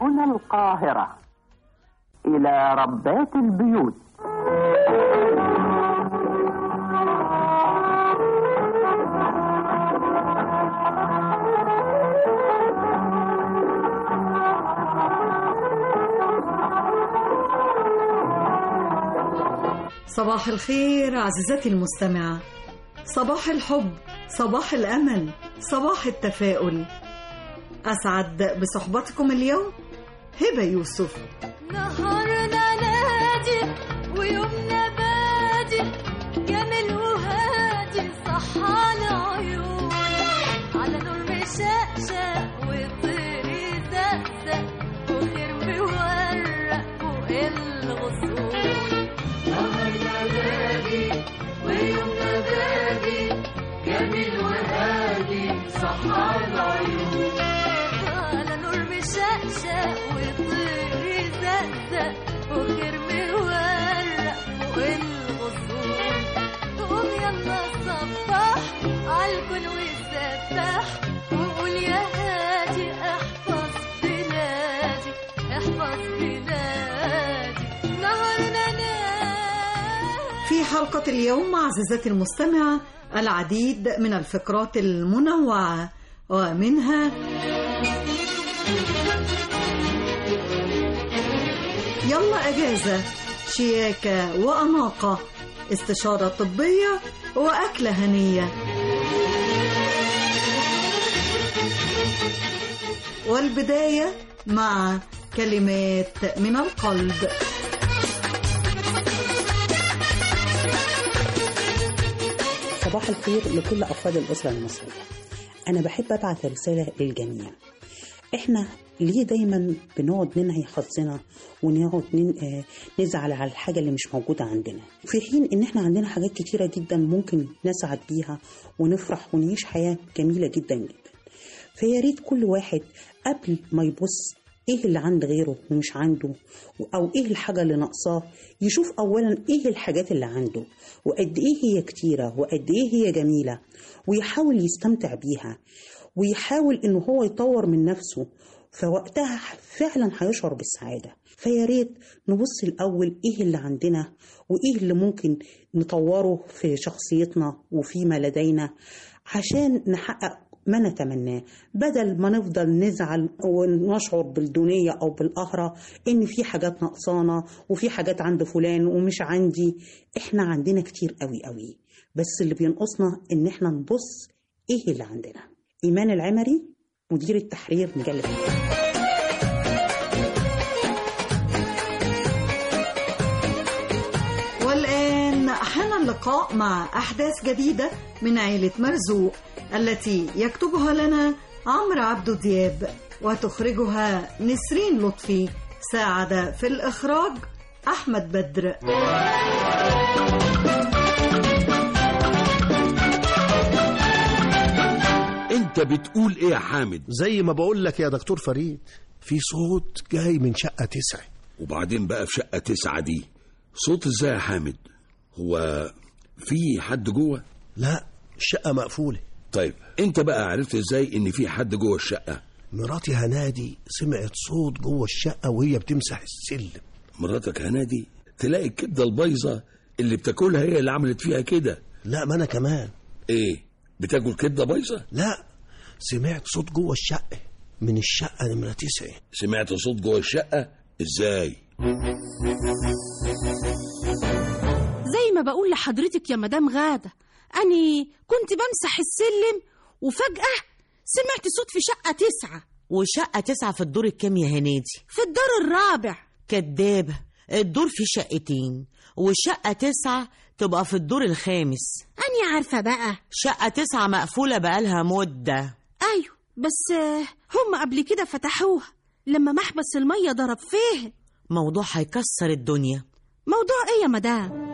هنا القاهرة إلى ربات البيوت صباح الخير عزيزتي المستمعة صباح الحب صباح الأمل صباح التفاؤل أسعد بصحبتكم اليوم هبة يوسف نهارنا نادي ويومنا بادي جميل وهادي صحانا عيون على نور مشقشق وطير يزقزق وخير مورق فوق الغصون نهارنا نادي ويومنا بادي جميل وهادي صحانا عيون على نور مشقشق وطير يزقزق وخير مورق فوق الغصون قوم يلا صبح عالكون وسبح وقول يا هادي احفظ بلادي احفظ بلادي نهارنا نادي في حلقة اليوم عزيزتي المستمعة العديد من الفقرات المنوعة ومنها يلا أجازة شياكة وأناقة استشارة طبية وأكلة هنية والبداية مع كلمات من القلب صباح الخير لكل أفراد الأسرة المصرية أنا بحب أبعث رسالة للجميع إحنا ليه دايما بنقعد ننهي حظنا ونقعد نن... آه، نزعل على الحاجة اللي مش موجودة عندنا في حين إن إحنا عندنا حاجات كتيرة جدا ممكن نسعد بيها ونفرح ونعيش حياة جميلة جدا جدا فيا ريت كل واحد قبل ما يبص ايه اللي عند غيره ومش عنده او ايه الحاجه اللي ناقصاه يشوف اولا ايه الحاجات اللي عنده وقد ايه هي كتيره وقد ايه هي جميله ويحاول يستمتع بيها ويحاول ان هو يطور من نفسه فوقتها فعلا هيشعر بالسعاده فيا ريت نبص الاول ايه اللي عندنا وايه اللي ممكن نطوره في شخصيتنا وفيما لدينا عشان نحقق ما نتمناه بدل ما نفضل نزعل ونشعر بالدونية أو بالقهرة إن في حاجات نقصانة وفي حاجات عند فلان ومش عندي إحنا عندنا كتير قوي قوي بس اللي بينقصنا إن إحنا نبص إيه اللي عندنا إيمان العمري مدير التحرير مجلة والآن حان اللقاء مع أحداث جديدة من عيلة مرزوق التي يكتبها لنا عمرو عبدو دياب وتخرجها نسرين لطفي ساعد في الإخراج أحمد بدر انت بتقول ايه يا حامد زي ما بقول لك يا دكتور فريد في صوت جاي من شقة تسعة وبعدين بقى في شقة تسعة دي صوت ازاي يا حامد هو في حد جوه لا الشقة مقفولة طيب انت بقى عرفت ازاي ان في حد جوه الشقة مراتي هنادي سمعت صوت جوه الشقة وهي بتمسح السلم مراتك هنادي تلاقي الكبدة البايظة اللي بتاكلها هي اللي عملت فيها كده لا ما أنا كمان ايه بتاكل كبدة بايظة لا سمعت صوت جوه الشقة من الشقة نمرة تسعة سمعت صوت جوه الشقة ازاي زي ما بقول لحضرتك يا مدام غادة أني كنت بمسح السلم وفجأة سمعت صوت في شقة تسعة وشقة تسعة في الدور الكام يا هنادي في الدار الرابع كدابة الدور فيه شقتين والشقة تسعة تبقى في الدور الخامس أني عارفة بقى شقة تسعة مقفولة بقالها مدة أيوة بس آه، هم قبل كده فتحوها لما محبس المية ضرب فيه موضوع هيكسر الدنيا موضوع إيه يا مدام؟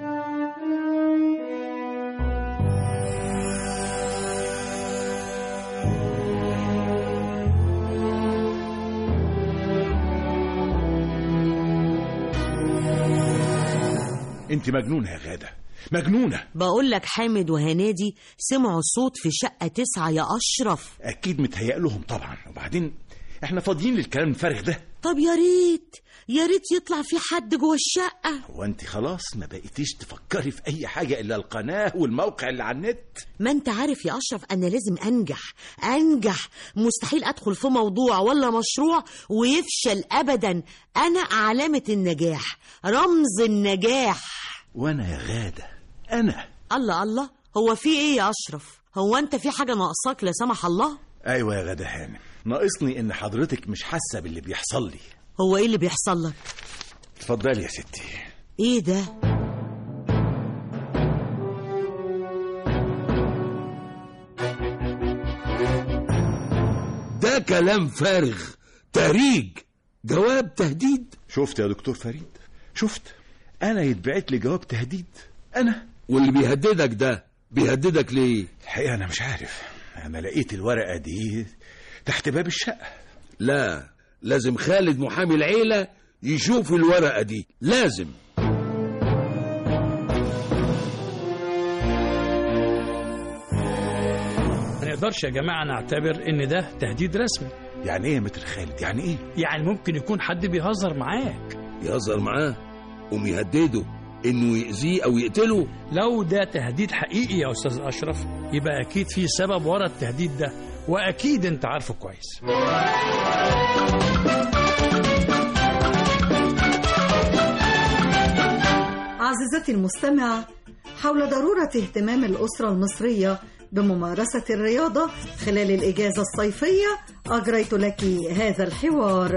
انت مجنونة يا غادة مجنونة بقول لك حامد وهنادي سمعوا صوت في شقة تسعة يا أشرف اكيد متهيأ لهم طبعا وبعدين احنا فاضيين للكلام الفارغ ده طب يا ريت يا ريت يطلع في حد جوه الشقة هو انت خلاص ما بقيتيش تفكري في اي حاجة الا القناة والموقع اللي على النت ما انت عارف يا اشرف انا لازم انجح انجح مستحيل ادخل في موضوع ولا مشروع ويفشل ابدا انا علامة النجاح رمز النجاح وانا يا غادة انا الله الله هو في ايه يا اشرف هو انت في حاجة ناقصاك لا سمح الله ايوه يا غادة هانم ناقصني ان حضرتك مش حاسة باللي بيحصل لي هو ايه اللي بيحصل لك اتفضلي يا ستي ايه ده ده كلام فارغ تهريج جواب تهديد شفت يا دكتور فريد شفت انا يتبعت لي جواب تهديد انا واللي بيهددك ده بيهددك ليه الحقيقة انا مش عارف انا لقيت الورقة دي تحت باب الشقة لا لازم خالد محامي العيلة يشوف الورقة دي لازم ما نقدرش يا جماعة نعتبر إن ده تهديد رسمي يعني ايه يا متر خالد يعني ايه يعني ممكن يكون حد بيهزر معاك يهزر معاه قوم يهدده انه يأذيه او يقتله لو ده تهديد حقيقي يا أستاذ أشرف يبقى أكيد في سبب ورا التهديد ده وأكيد أنت عارفه كويس عزيزتي المستمعة حول ضرورة اهتمام الأسرة المصرية بممارسة الرياضة خلال الإجازة الصيفية أجريت لك هذا الحوار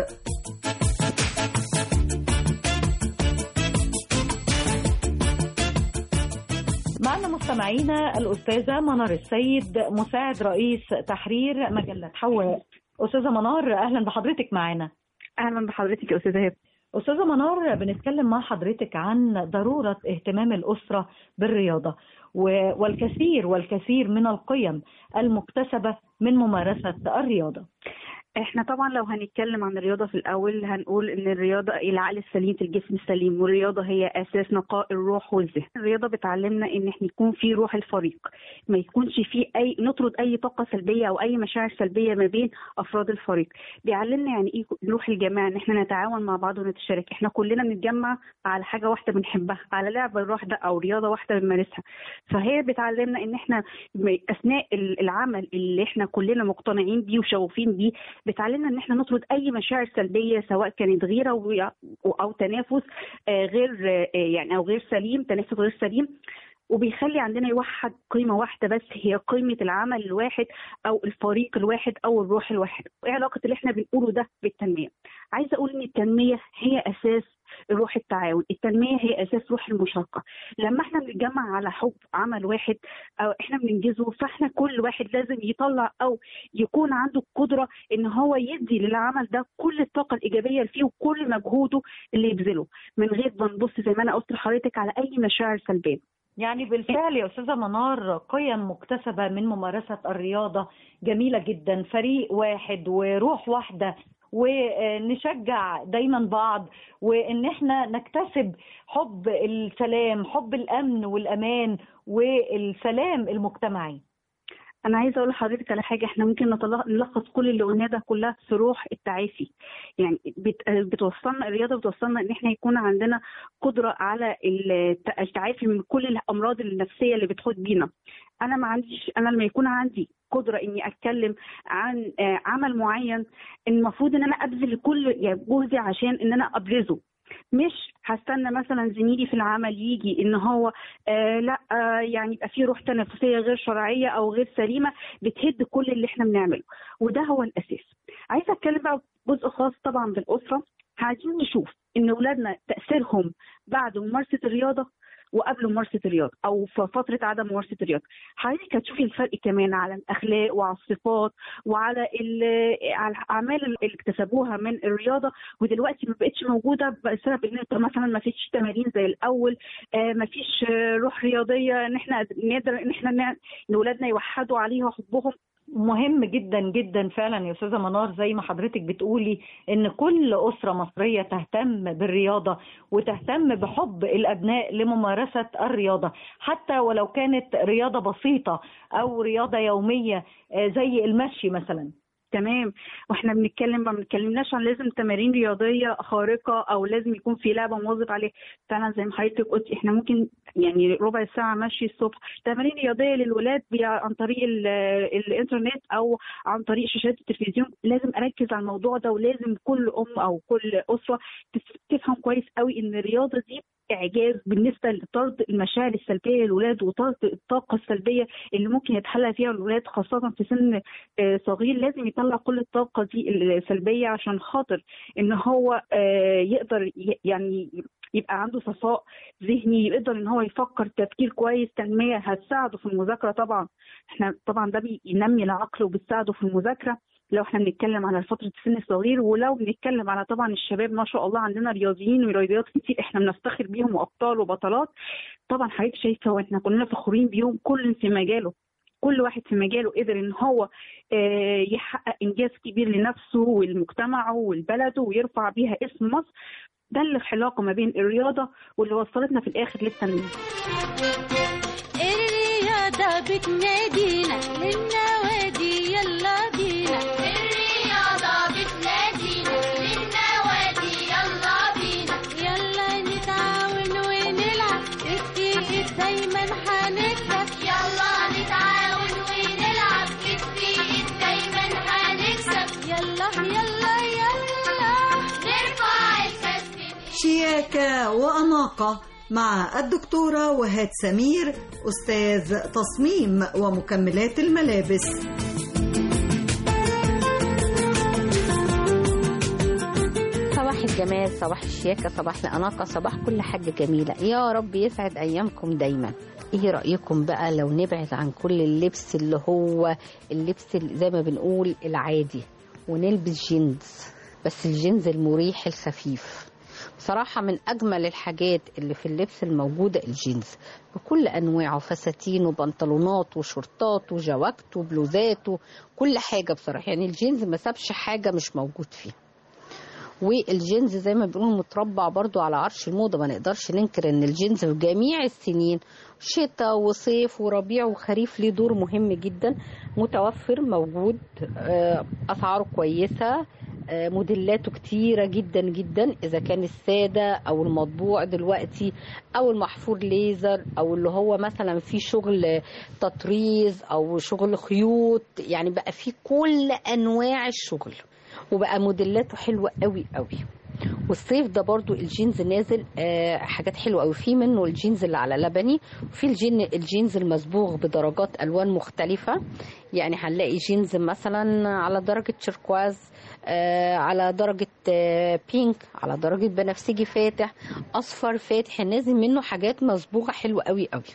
معنا مستمعينا الأستاذة منار السيد مساعد رئيس تحرير مجلة حواء أستاذة منار أهلا بحضرتك معنا اهلا بحضرتك يا استاذه هبه أستاذة منار بنتكلم مع حضرتك عن ضرورة اهتمام الأسرة بالرياضة و- والكثير والكثير من القيم المكتسبة من ممارسة الرياضة احنا طبعا لو هنتكلم عن الرياضه في الاول هنقول ان الرياضه العقل السليم في الجسم السليم والرياضه هي اساس نقاء الروح والذهن الرياضه بتعلمنا ان احنا يكون في روح الفريق ما يكونش في اي نطرد اي طاقه سلبيه او اي مشاعر سلبيه ما بين افراد الفريق بيعلمنا يعني ايه روح الجماعه ان احنا نتعاون مع بعض ونتشارك احنا كلنا بنتجمع على حاجه واحده بنحبها على لعبه واحده او رياضه واحده بنمارسها فهي بتعلمنا ان احنا اثناء العمل اللي احنا كلنا مقتنعين بيه وشغوفين بيه بتعلمنا ان احنا نطرد اي مشاعر سلبيه سواء كانت غيره و- او تنافس آه، غير آه، يعني او غير سليم تنافس غير سليم وبيخلي عندنا يوحد قيمه واحده بس هي قيمه العمل الواحد او الفريق الواحد او الروح الواحد ايه علاقه اللي احنا بنقوله ده بالتنميه عايزه اقول ان التنميه هي اساس روح التعاون التنميه هي اساس روح المشاركه لما احنا بنتجمع على حب عمل واحد او احنا بننجزه فاحنا كل واحد لازم يطلع او يكون عنده القدره ان هو يدي للعمل ده كل الطاقه الايجابيه اللي فيه وكل مجهوده اللي يبذله من غير ما نبص زي ما انا قلت لحضرتك على اي مشاعر سلبيه يعني بالفعل يا أستاذة منار قيم مكتسبة من ممارسة الرياضة جميلة جدا فريق واحد وروح واحدة ونشجع دايما بعض وان احنا نكتسب حب السلام حب الامن والامان والسلام المجتمعي انا عايزه اقول لحضرتك على حاجه احنا ممكن نطلع- نلخص كل اللي قلناه ده كلها في روح التعافي يعني بت- بتوصلنا الرياضه بتوصلنا ان احنا يكون عندنا قدره على الت- التعافي من كل الامراض النفسيه اللي بتحوط بينا انا ما عنديش انا لما يكون عندي قدره اني اتكلم عن آه، عمل معين المفروض ان انا ابذل كل يعني جهدي عشان ان انا ابرزه مش هستنى مثلا زميلي في العمل يجي ان هو آه لا آه يعني يبقى في روح تنافسيه غير شرعيه او غير سليمه بتهد كل اللي احنا بنعمله وده هو الاساس عايزه اتكلم بقى جزء خاص طبعا بالاسره عايزين نشوف ان اولادنا تاثيرهم بعد ممارسه الرياضه وقبل ممارسه الرياضه او في فتره عدم ممارسه الرياضه حضرتك هتشوفي الفرق كمان على الاخلاق وعلى الصفات وعلى ال- على الاعمال اللي اكتسبوها من الرياضه ودلوقتي ما بقتش موجوده بسبب ان إنت مثلا ما فيش تمارين زي الاول آه، ما فيش آه، روح رياضيه ان احنا نقدر ان احنا نع- ان اولادنا يوحدوا عليها حبهم مهم جدا جدا فعلا يا استاذه منار زي ما حضرتك بتقولي ان كل اسره مصريه تهتم بالرياضه وتهتم بحب الابناء لممارسه الرياضه حتى ولو كانت رياضه بسيطه او رياضه يوميه آه، زي المشي مثلا تمام واحنا بنتكلم ما بنتكلمناش عن لازم تمارين رياضيه خارقه او لازم يكون في لعبه مواظب عليها فعلا زي ما حضرتك قلتي احنا ممكن يعني ربع ساعه مشي الصبح تمارين رياضيه للولاد بي- عن طريق ال- الانترنت او عن طريق شاشات التلفزيون لازم اركز على الموضوع ده ولازم كل ام او كل اسره تف- تفهم كويس قوي ان الرياضه دي اعجاز بالنسبه لطرد المشاعر السلبيه للولاد وطرد الطاقه السلبيه اللي ممكن يتحلى فيها الولاد خاصه في سن آه، صغير لازم يطلع كل الطاقه دي السلبيه عشان خاطر ان هو آه، يقدر ي- يعني يبقى عنده صفاء ذهني يقدر ان هو يفكر تفكير كويس تنميه هتساعده في المذاكره طبعا احنا طبعا ده بينمي العقل وبتساعده في المذاكره لو احنا بنتكلم على فتره السن الصغير ولو بنتكلم على طبعا الشباب ما شاء الله عندنا رياضيين ورياضيات كتير احنا بنفتخر بيهم وابطال وبطلات طبعا حضرتك شايفه واحنا كلنا فخورين بيهم كل في مجاله كل واحد في مجاله قدر ان هو آه، يحقق انجاز كبير لنفسه ولمجتمعه ولبلده ويرفع بيها اسم مصر ده اللي العلاقه ما بين الرياضه واللي وصلتنا في الاخر للتنميه الرياضة بتنادينا للنوادي يلا بينا الرياضة بتنادينا للنوادي يلا بينا يلا نتعاون ونلعب التقيل دايما هنكسب يلا نتعاون ونلعب التقيل دايما هنكسب يلا يلا يلا نرفع الكاس شياكة وأناقة مع الدكتورة وهاد سمير أستاذ تصميم ومكملات الملابس صباح الجمال صباح الشياكة صباح الأناقة صباح كل حاجة جميلة يا رب يسعد أيامكم دايما ايه رأيكم بقى لو نبعد عن كل اللبس اللي هو اللبس اللي زي ما بنقول العادي ونلبس جينز بس الجينز المريح الخفيف بصراحة من أجمل الحاجات اللي في اللبس الموجودة الجينز بكل أنواعه فساتين وبنطلونات وشورتات وجواكت وبلوزات وكل حاجة بصراحة يعني الجينز ما سابش حاجة مش موجود فيه والجينز زي ما بيقولوا متربع برضو على عرش الموضة ما نقدرش ننكر ان الجينز في جميع السنين شتاء وصيف وربيع وخريف ليه دور مهم جدا متوفر موجود آه، اسعاره كويسة آه، موديلاته كتيرة جدا جدا اذا كان السادة او المطبوع دلوقتي او المحفور ليزر او اللي هو مثلا في شغل تطريز او شغل خيوط يعني بقى في كل انواع الشغل وبقى موديلاته حلوه قوي قوي والصيف ده برضو الجينز نازل آه حاجات حلوه قوي في منه الجينز اللي على لبني وفي الجين الجينز المصبوغ بدرجات الوان مختلفه يعني هنلاقي جينز مثلا على درجه تشركواز آه على درجه آه بينك على درجه بنفسجي فاتح اصفر فاتح نازل منه حاجات مصبوغه حلوه قوي قوي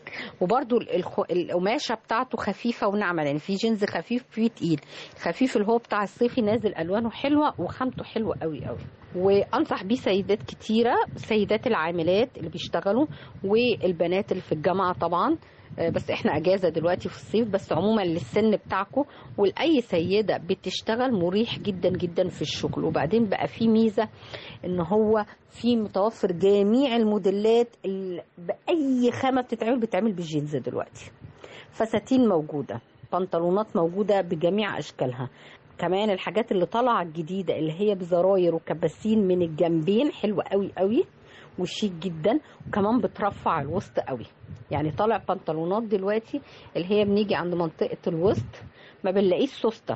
وبرده القماشه بتاعته خفيفه وناعمه يعني في جينز خفيف في تقيل خفيف اللي هو بتاع الصيفي نازل الوانه حلوه وخامته حلوه قوي قوي وانصح بيه سيدات كتيره سيدات العاملات اللي بيشتغلوا والبنات اللي في الجامعه طبعا آه، بس احنا اجازه دلوقتي في الصيف بس عموما للسن بتاعكم ولاي سيده بتشتغل مريح جدا جدا في الشغل وبعدين بقى في ميزه ان هو في متوفر جميع الموديلات اللي باي خامه بتتعمل بتتعمل بالجينز دلوقتي فساتين موجوده بنطلونات موجوده بجميع اشكالها كمان الحاجات اللي طالعه الجديده اللي هي بزراير وكباسين من الجنبين حلوه قوي قوي وشيك جدا وكمان بترفع الوسط قوي يعني طالع بنطلونات دلوقتي اللي هي بنيجي عند منطقه الوسط ما بنلاقيش سوسته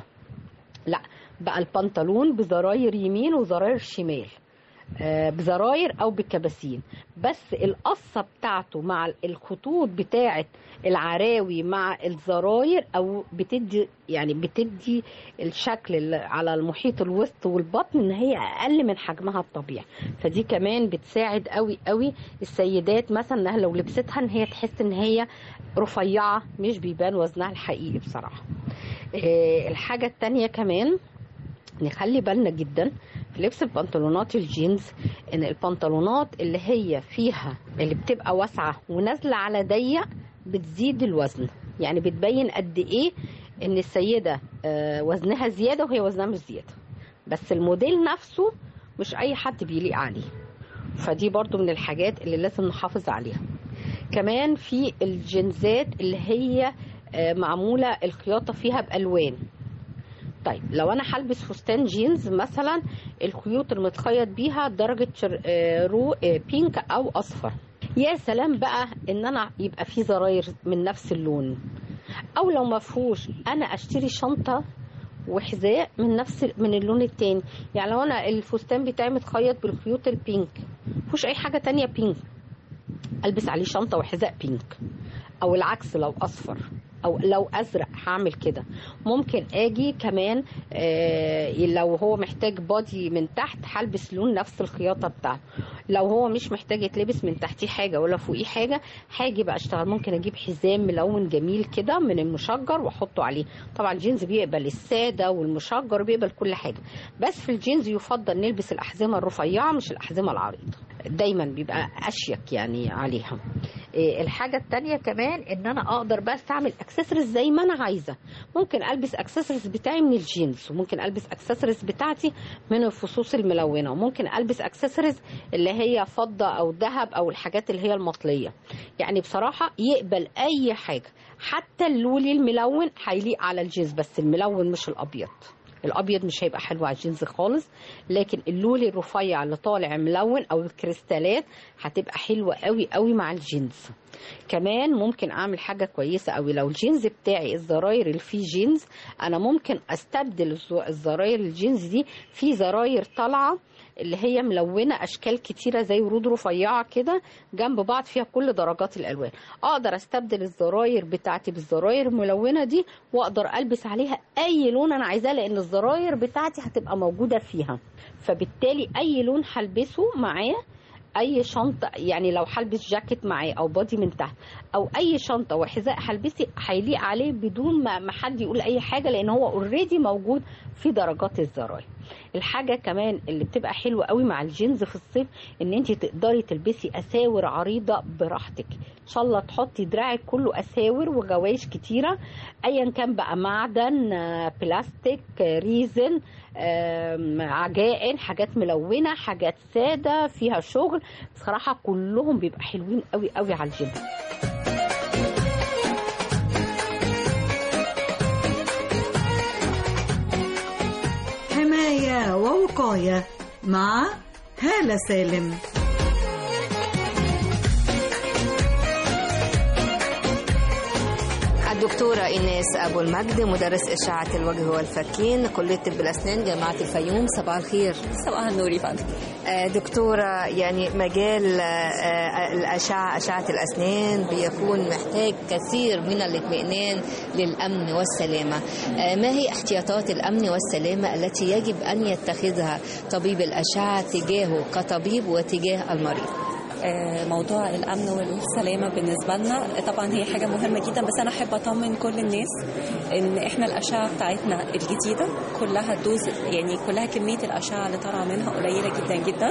لا بقى البنطلون بزراير يمين وزراير شمال آه، بزراير او بكباسين بس القصه بتاعته مع الخطوط بتاعه العراوي مع الزراير او بتدي يعني بتدي الشكل اللي على المحيط الوسط والبطن ان هي اقل من حجمها الطبيعي فدي كمان بتساعد قوي قوي السيدات مثلا انها لو لبستها ان هي تحس ان هي رفيعه مش بيبان وزنها الحقيقي بصراحه آه، الحاجه التانية كمان نخلي بالنا جدا في لبس البنطلونات الجينز ان البنطلونات اللي هي فيها اللي بتبقى واسعه ونازله على ضيق بتزيد الوزن يعني بتبين قد ايه ان السيده آه، وزنها زياده وهي وزنها مش زياده بس الموديل نفسه مش اي حد بيليق عليه فدي برضو من الحاجات اللي لازم نحافظ عليها كمان في الجنزات اللي هي آه، معموله الخياطه فيها بالوان طيب لو انا هلبس فستان جينز مثلا الخيوط المتخيط بيها درجه شر... آه، رو آه، بينك او اصفر يا سلام بقى ان انا يبقى في زراير من نفس اللون او لو ما فيهوش انا اشتري شنطه وحذاء من نفس من اللون التاني يعني لو انا الفستان بتاعي متخيط بالخيوط البينك مفيهوش اي حاجه تانية بينك البس عليه شنطه وحذاء بينك او العكس لو اصفر او لو ازرق هعمل كده ممكن اجي كمان آه لو هو محتاج بادي من تحت هلبس لون نفس الخياطه بتاعته لو هو مش محتاج يتلبس من تحتيه حاجه ولا فوقيه حاجه هاجي بقى اشتغل ممكن اجيب حزام ملون جميل كده من المشجر واحطه عليه طبعا الجينز بيقبل الساده والمشجر بيقبل كل حاجه بس في الجينز يفضل نلبس الاحزمه الرفيعه مش الاحزمه العريضه دايما بيبقى اشيك يعني عليها إيه الحاجة التانية كمان ان انا اقدر بقى استعمل اكسسوارز زي ما انا عايزة ممكن البس اكسسوارز بتاعي من الجينز وممكن البس اكسسوارز بتاعتي من الفصوص الملونة وممكن البس اكسسوارز اللي هي فضة او ذهب او الحاجات اللي هي المطلية يعني بصراحة يقبل اي حاجة حتى اللولي الملون هيليق على الجينز بس الملون مش الابيض الابيض مش هيبقى حلو على الجينز خالص لكن اللولي الرفيع اللي طالع ملون او الكريستالات هتبقى حلوه قوي قوي مع الجينز كمان ممكن اعمل حاجه كويسه قوي لو الجينز بتاعي الزراير اللي فيه جينز انا ممكن استبدل الز- الزراير الجينز دي في زراير طالعه اللي هي ملونه اشكال كتيره زي ورود رفيعه كده جنب بعض فيها كل درجات الالوان اقدر استبدل الزراير بتاعتي بالزراير الملونه دي واقدر البس عليها اي لون انا عايزاه لان الزراير بتاعتي هتبقى موجوده فيها فبالتالي اي لون هلبسه معاه اي شنطه يعني لو هلبس جاكيت معاه او بادي من تحت او اي شنطه وحذاء هلبسي هيليق عليه بدون ما ما حد يقول اي حاجه لان هو اوريدي موجود في درجات الزراير الحاجه كمان اللي بتبقى حلوه قوي مع الجينز في الصيف ان انت تقدري تلبسي اساور عريضه براحتك ان شاء الله تحطي دراعك كله اساور وجوايش كتيره ايا كان بقى معدن آه، بلاستيك آه، ريزن آم، عجائن حاجات ملونه حاجات ساده فيها شغل بصراحه كلهم بيبقى حلوين قوي قوي على الجينز حماية ووقاية مع هالة سالم الدكتورة إيناس أبو المجد مدرس إشعة الوجه والفكين كلية طب الأسنان جامعة الفيوم صباح الخير صباح النور يا فندم آه، دكتورة يعني مجال آه، آه، الأشعة أشعة الأسنان بيكون محتاج كثير من الاطمئنان للأمن والسلامة آه، ما هي احتياطات الأمن والسلامة التي يجب أن يتخذها طبيب الأشعة تجاهه كطبيب وتجاه المريض آه، موضوع الامن والسلامه بالنسبه لنا طبعا هي حاجه مهمه جدا بس انا احب اطمن كل الناس ان احنا الاشعه بتاعتنا الجديده كلها دوز يعني كلها كميه الاشعه اللي طالعه منها قليله جدا جدا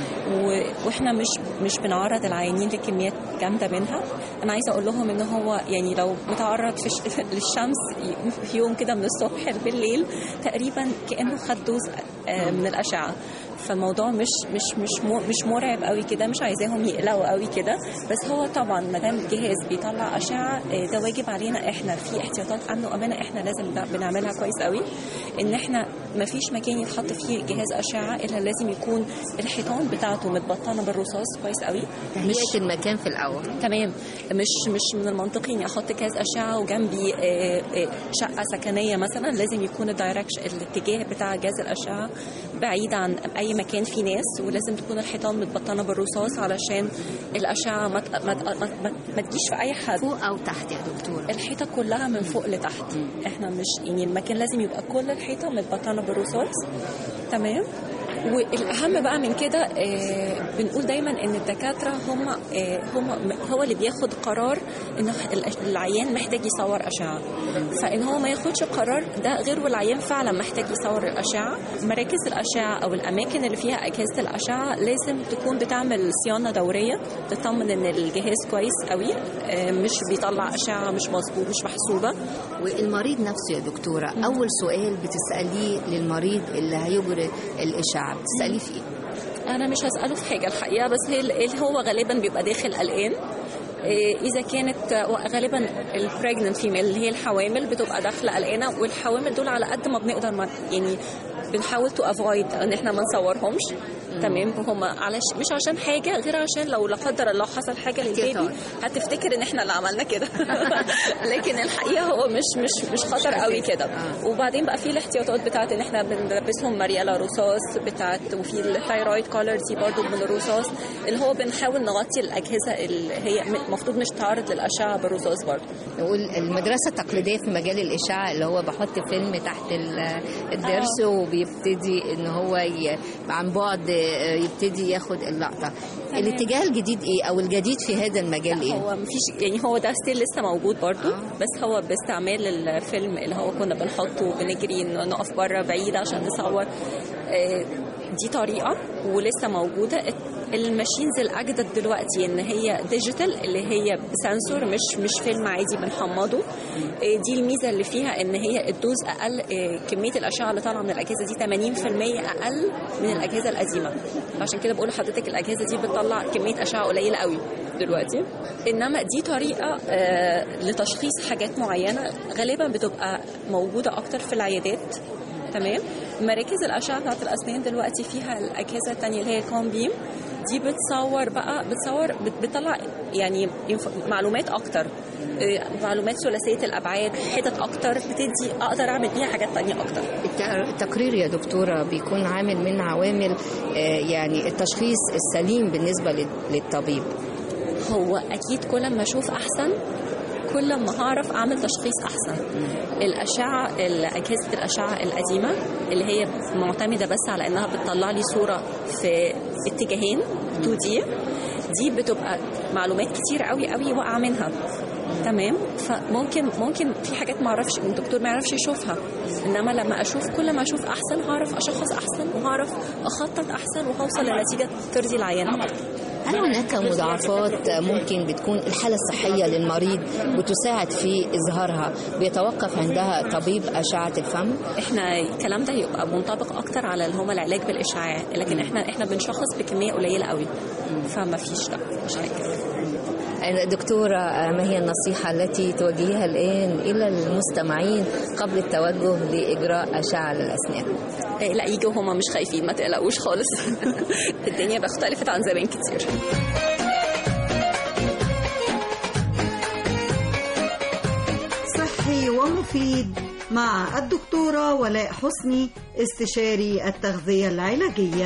و- واحنا مش مش بنعرض العيانين لكميات جامده منها انا عايزه اقول لهم ان هو يعني لو متعرض في ش- للشمس في يوم كده من الصبح بالليل تقريبا كانه خد دوز آه، من الاشعه فالموضوع مش مش مش مو- مش مرعب قوي كده مش عايزاهم يقلقوا قوي كده بس هو طبعا ما دام الجهاز بيطلع اشعه آه، ده واجب علينا احنا في احتياطات امن وامانه احنا لازم نع- بنعملها كويس قوي ان احنا ما فيش مكان يتحط فيه جهاز اشعه الا لازم يكون الحيطان بتاعته متبطنه بالرصاص كويس قوي تهيئة المكان في الأول تمام مش مش من المنطقي اني احط جهاز اشعه وجنبي آه، آه، شقه سكنيه مثلا لازم يكون الدايركشن الاتجاه بتاع جهاز الاشعه بعيد عن اي مكان فيه ناس ولازم تكون الحيطان متبطنه بالرصاص علشان الاشعه ما ت- ما ت- ما ت- ما تجيش في اي حد فوق او تحت يا دكتور الحيطه كلها من فوق لتحت احنا مش يعني المكان لازم يبقى كل الحيطه متبطنه بالرصاص تمام والاهم بقى من كده آه، بنقول دايما ان الدكاتره هم آه، هم هو اللي بياخد قرار ان ال- العيان محتاج يصور اشعه فان هو ما ياخدش قرار ده غير والعيان فعلا محتاج يصور الاشعه مراكز الاشعه او الاماكن اللي فيها اجهزه الاشعه لازم تكون بتعمل صيانه دوريه تطمن ان الجهاز كويس قوي آه، مش بيطلع اشعه مش مظبوط مش محسوبه والمريض نفسه يا دكتورة أول سؤال بتسأليه للمريض اللي هيجري الإشعة بتسأليه في إيه؟ انا مش هساله في حاجه الحقيقه بس هي اللي هو غالبا بيبقى داخل قلقان إيه، اذا كانت آه، غالبا البريجننت فيميل اللي هي الحوامل بتبقى داخله قلقانه والحوامل دول على قد ما بنقدر ما يعني بنحاول تو افويد ان احنا ما نصورهمش تمام هم علش مش عشان حاجه غير عشان لو لا قدر الله حصل حاجه للبيبي هتفتكر ان احنا اللي عملنا كده لكن الحقيقه هو مش مش مش خطر قوي كده وبعدين بقى في الاحتياطات بتاعت ان احنا بنلبسهم مرياله رصاص بتاعت وفي الثايرويد كولر دي برضو من الرصاص اللي هو بنحاول نغطي الاجهزه اللي هي المفروض مش تعرض للاشعه بالرصاص برضو نقول المدرسة التقليدية في مجال الإشاعة اللي هو بحط فيلم تحت ال- الضرس وبيبتدي إن هو ي- عن بعد يبتدي ياخد اللقطة الاتجاه الجديد إيه أو الجديد في هذا المجال إيه؟ هو مفيش يعني هو ده ستيل لسه موجود برضو بس هو باستعمال الفيلم اللي هو كنا بنحطه وبنجري ن- نقف بره بعيد عشان نصور آه، دي طريقة ولسه موجودة الماشينز الأجدد دلوقتي إن هي ديجيتال اللي هي بسنسور مش مش فيلم عادي بنحمضه آه، دي الميزة اللي فيها إن هي الدوز أقل آه، كمية الأشعة اللي طالعة من الأجهزة دي 80% أقل من الأجهزة القديمة عشان كده بقول لحضرتك الأجهزة دي بتطلع كمية أشعة قليلة قوي دلوقتي انما دي طريقه آه، لتشخيص حاجات معينه غالبا بتبقى موجوده اكتر في العيادات تمام مراكز الاشعه بتاعت الاسنان دلوقتي فيها الاجهزه التانية اللي هي الكون بيم دي بتصور بقى بتصور بت- بتطلع يعني inf- معلومات اكتر آه، معلومات ثلاثيه الابعاد حتت اكتر بتدي اقدر اعمل بيها حاجات تانية اكتر الت- التقرير يا دكتورة بيكون عامل من عوامل آه، يعني التشخيص السليم بالنسبة لل- للطبيب هو اكيد كل ما اشوف احسن كل ما هعرف اعمل تشخيص احسن الاشعه اجهزه الاشعه القديمه اللي هي معتمده بس على انها بتطلع لي صوره في اتجاهين 2 دي دي بتبقى معلومات كتير قوي قوي واقعه منها تمام فممكن ممكن في حاجات ما اعرفش الدكتور ما يعرفش يشوفها انما لما اشوف كل ما اشوف احسن هعرف اشخص احسن وهعرف اخطط احسن وهوصل لنتيجه ترضي العيان اكتر هل هناك مضاعفات ممكن بتكون الحالة الصحية للمريض بتساعد في إظهارها بيتوقف عندها طبيب أشعة الفم؟ احنا الكلام ده يبقى منطبق اكتر على اللي هم العلاج بالاشعاع لكن احنا احنا بنشخص بكميه قليله قوي فما فيش لا مش حاجه دكتورة ما هي النصيحة التي توجهيها الآن إلى المستمعين قبل التوجه لإجراء أشعة للأسنان؟ إيه، لا يجوا هم مش خايفين ما تقلقوش خالص الدنيا بقى اختلفت عن زمان كتير صحي ومفيد مع الدكتورة ولاء حسني استشاري التغذية العلاجية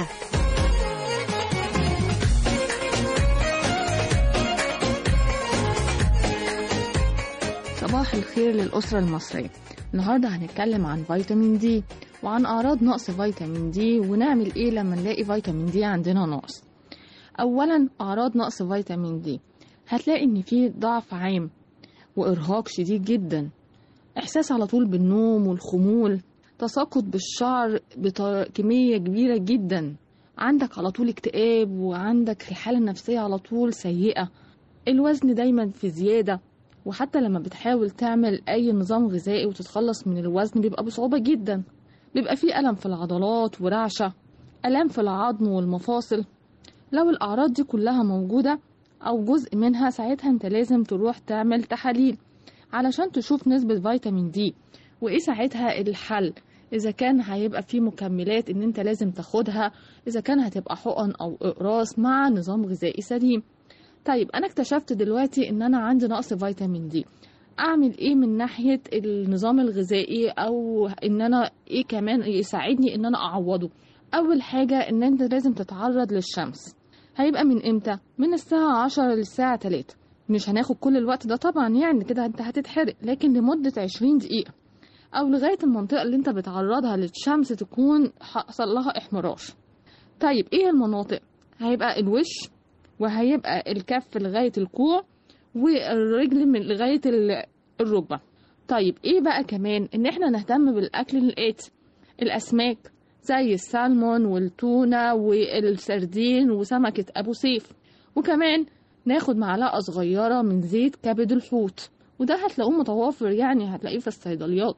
صباح الخير للأسرة المصرية النهاردة هنتكلم عن فيتامين دي وعن أعراض نقص فيتامين دي ونعمل إيه لما نلاقي فيتامين دي عندنا نقص أولا أعراض نقص فيتامين دي هتلاقي إن في ضعف عام وإرهاق شديد جدا إحساس على طول بالنوم والخمول تساقط بالشعر بكمية كبيرة جدا عندك على طول اكتئاب وعندك الحالة النفسية على طول سيئة الوزن دايما في زيادة وحتى لما بتحاول تعمل أي نظام غذائي وتتخلص من الوزن بيبقى بصعوبة جدا بيبقى فيه ألم في العضلات ورعشة ألم في العظم والمفاصل لو الأعراض دي كلها موجودة أو جزء منها ساعتها أنت لازم تروح تعمل تحاليل علشان تشوف نسبة فيتامين دي وإيه ساعتها الحل إذا كان هيبقى فيه مكملات إن أنت لازم تاخدها إذا كان هتبقى حقن أو إقراص مع نظام غذائي سليم طيب انا اكتشفت دلوقتي ان انا عندي نقص فيتامين دي اعمل ايه من ناحيه النظام الغذائي او ان انا ايه كمان يساعدني ان انا اعوضه اول حاجه ان انت لازم تتعرض للشمس هيبقى من امتى من الساعه 10 للساعه 3 مش هناخد كل الوقت ده طبعا يعني كده انت هتتحرق لكن لمده 20 دقيقه او لغايه المنطقه اللي انت بتعرضها للشمس تكون حصل لها احمرار طيب ايه المناطق هيبقى الوش وهيبقى الكف لغاية الكوع والرجل من لغاية ال- الركبة طيب ايه بقى كمان ان احنا نهتم بالاكل الاتي الاسماك زي السالمون والتونة والسردين وسمكة ابو سيف وكمان ناخد معلقة صغيرة من زيت كبد الحوت وده هتلاقوه متوافر يعني هتلاقيه في الصيدليات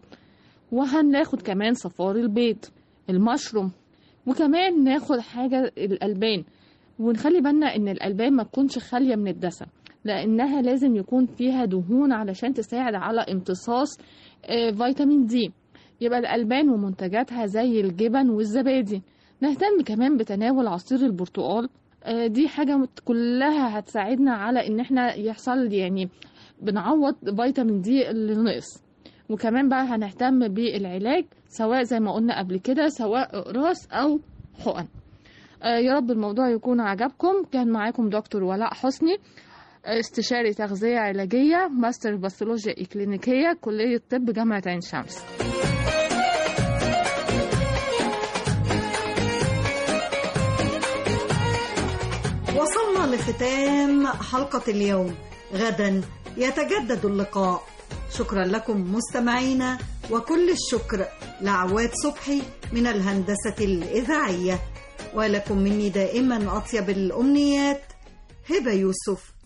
وهناخد كمان صفار البيض المشروم وكمان ناخد حاجة الألبان ونخلي بالنا ان الالبان ما تكونش خاليه من الدسم لأنها لازم يكون فيها دهون علشان تساعد على امتصاص آه، فيتامين دي يبقى الألبان ومنتجاتها زي الجبن والزبادي نهتم كمان بتناول عصير البرتقال آه، دي حاجة مت- كلها هتساعدنا على ان احنا يحصل يعني بنعوض فيتامين دي اللي نقص وكمان بقى هنهتم بالعلاج سواء زي ما قلنا قبل كده سواء اقراص او حقن آه، يا رب الموضوع يكون عجبكم كان معاكم دكتور ولاء حسني آه، استشاري تغذية علاجية ماستر باثولوجيا إكلينيكية كلية طب جامعة عين شمس وصلنا لختام حلقة اليوم غدا يتجدد اللقاء شكرا لكم مستمعينا وكل الشكر لعواد صبحي من الهندسة الإذاعية ولكم مني دائما أطيب الأمنيات هبة يوسف